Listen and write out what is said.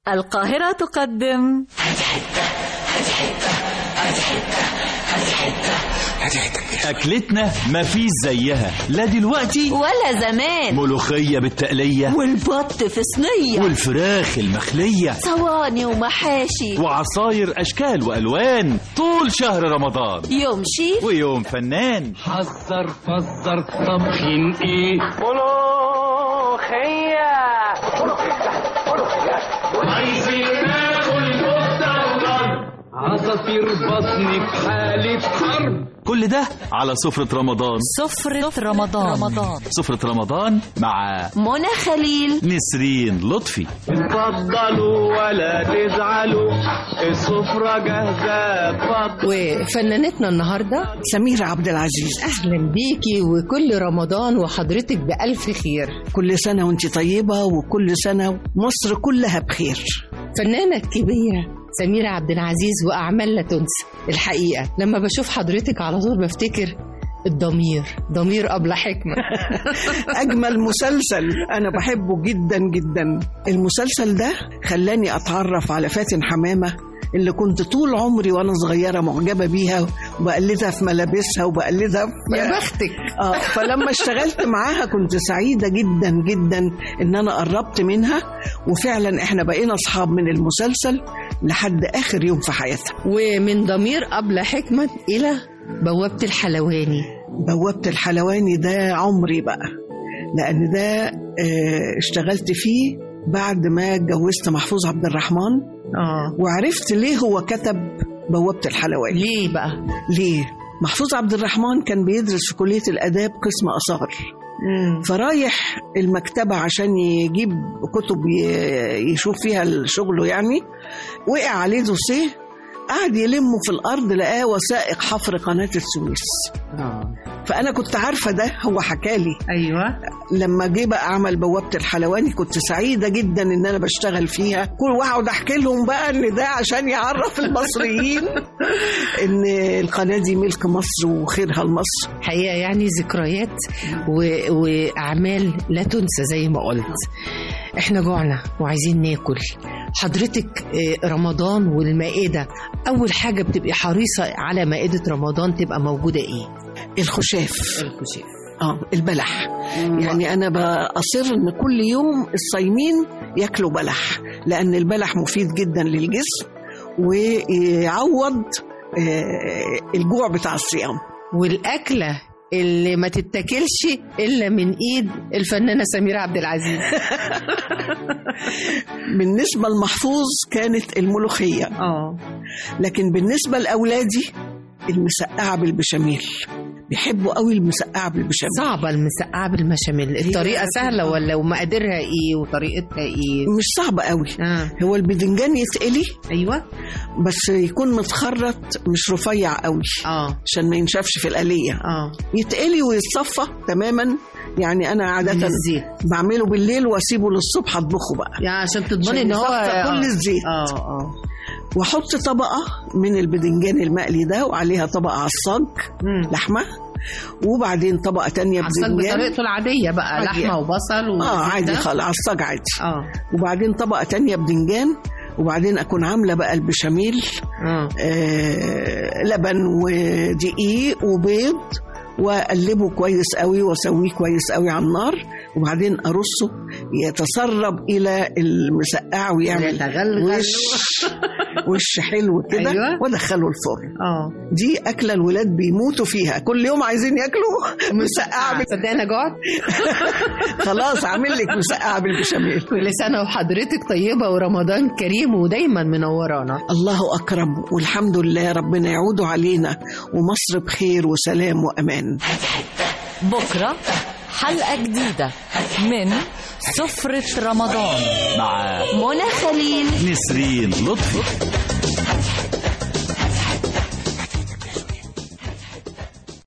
القاهرة تقدم أكلتنا مفيش زيها لا دلوقتي ولا زمان ملوخية بالتقلية والبط في صينية والفراخ المخلية صواني ومحاشي وعصاير أشكال وألوان طول شهر رمضان يوم شيف ويوم فنان حذر فزر طبخين ايه عايزين ناكل مستقبل عصافير بطني في حالة حرب كل ده على سفرة رمضان سفرة رمضان رمضان سفرة رمضان مع منى خليل نسرين لطفي اتفضلوا ولا تزعلوا السفرة جاهزة اتفضلوا وفنانتنا النهارده سميرة عبد العزيز اهلا بيكي وكل رمضان وحضرتك بالف خير كل سنة وانت طيبة وكل سنة مصر كلها بخير فنانه كبيره سميرة عبد العزيز وأعمال لا تنسى الحقيقة لما بشوف حضرتك على طول بفتكر الضمير ضمير قبل حكمة أجمل مسلسل أنا بحبه جدا جدا المسلسل ده خلاني أتعرف على فاتن حمامة اللي كنت طول عمري وأنا صغيرة معجبة بيها وبقلدها في ملابسها وبقلدها في يا بختك اه فلما اشتغلت معاها كنت سعيدة جدا جدا ان انا قربت منها وفعلا احنا بقينا اصحاب من المسلسل لحد اخر يوم في حياتها ومن ضمير قبل حكمة إلى بوابة الحلواني بوابة الحلواني ده عمري بقى لأن ده آه، اشتغلت فيه بعد ما اتجوزت محفوظ عبد الرحمن اه وعرفت ليه هو كتب بوابة الحلواني ليه بقى؟ ليه؟ محفوظ عبد الرحمن كان بيدرس في كلية الآداب قسم آثار فرايح المكتبة عشان يجيب كتب ي- يشوف فيها شغله يعني وقع عليه دوسيه قعد يلمه في الأرض لقاه وثائق حفر قناة السويس اه فأنا كنت عارفة ده هو حكالي أيوه لما جه بقى عمل بوابة الحلواني كنت سعيدة جدا إن أنا بشتغل فيها كل واحد أحكي لهم بقى إن ده عشان يعرف المصريين إن القناة دي ملك مصر وخيرها لمصر حقيقة يعني ذكريات و... وأعمال لا تنسى زي ما قلت احنا جوعنا وعايزين ناكل حضرتك آه، رمضان والمائدة أول حاجة بتبقي حريصة على مائدة رمضان تبقى موجودة إيه؟ الخشاف الكشاف اه البلح يعني انا بأصر ان كل يوم الصايمين ياكلوا بلح لان البلح مفيد جدا للجسم ويعوض آه، الجوع بتاع الصيام والأكلة اللي ما تتاكلش إلا من إيد الفنانة سميرة عبد العزيز بالنسبه لمحفوظ كانت الملوخيه اه لكن بالنسبه لاولادي المسقعه بالبشاميل بيحبوا قوي المسقعه بالبشاميل صعبة المسقعة بالبشاميل الطريقة سهلة ولا ومقاديرها إيه وطريقتها إيه؟ مش صعبه قوي آه. هو البدنجان يتقلي أيوه بس يكون متخرط مش رفيع قوي اه عشان ما ينشفش في القليه اه يتقلي ويتصفى تماما يعني انا من عاده الزيت بعمله بالليل واسيبه للصبح اطبخه بقى يعني عشان تضمني عشان ان هو يصفى كل الزيت. اه اه واحط طبقه من البدنجان المقلي ده وعليها طبقه عصاج مم. لحمه وبعدين طبقه تانية عصاج بدنجان بطريقته العادية بقى عادي. لحمة وبصل و اه عادي خالص عصاج عادي اه وبعدين طبقه تانية بدنجان وبعدين اكون عامله بقى البشاميل اه آه لبن ودقيق وبيض واقلبه كويس قوي واسويه كويس قوي على النار وبعدين ارصه يتسرب الى المسقعه ويعمل يتغلغل. وش وش حلو كده أيوة. وادخله الفرن اه دي اكله الولاد بيموتوا فيها كل يوم عايزين ياكلوا مسقعه بال- صدق انا جوعت خلاص عامل لك مسقعه بالبشاميل كل سنة وحضرتك طيبة ورمضان كريم ودايما منورانا الله اكرم والحمد لله ربنا يعود علينا ومصر بخير وسلام وامان بكرة حلقة جديدة من سفرة رمضان مع منى خليل نسرين لطفي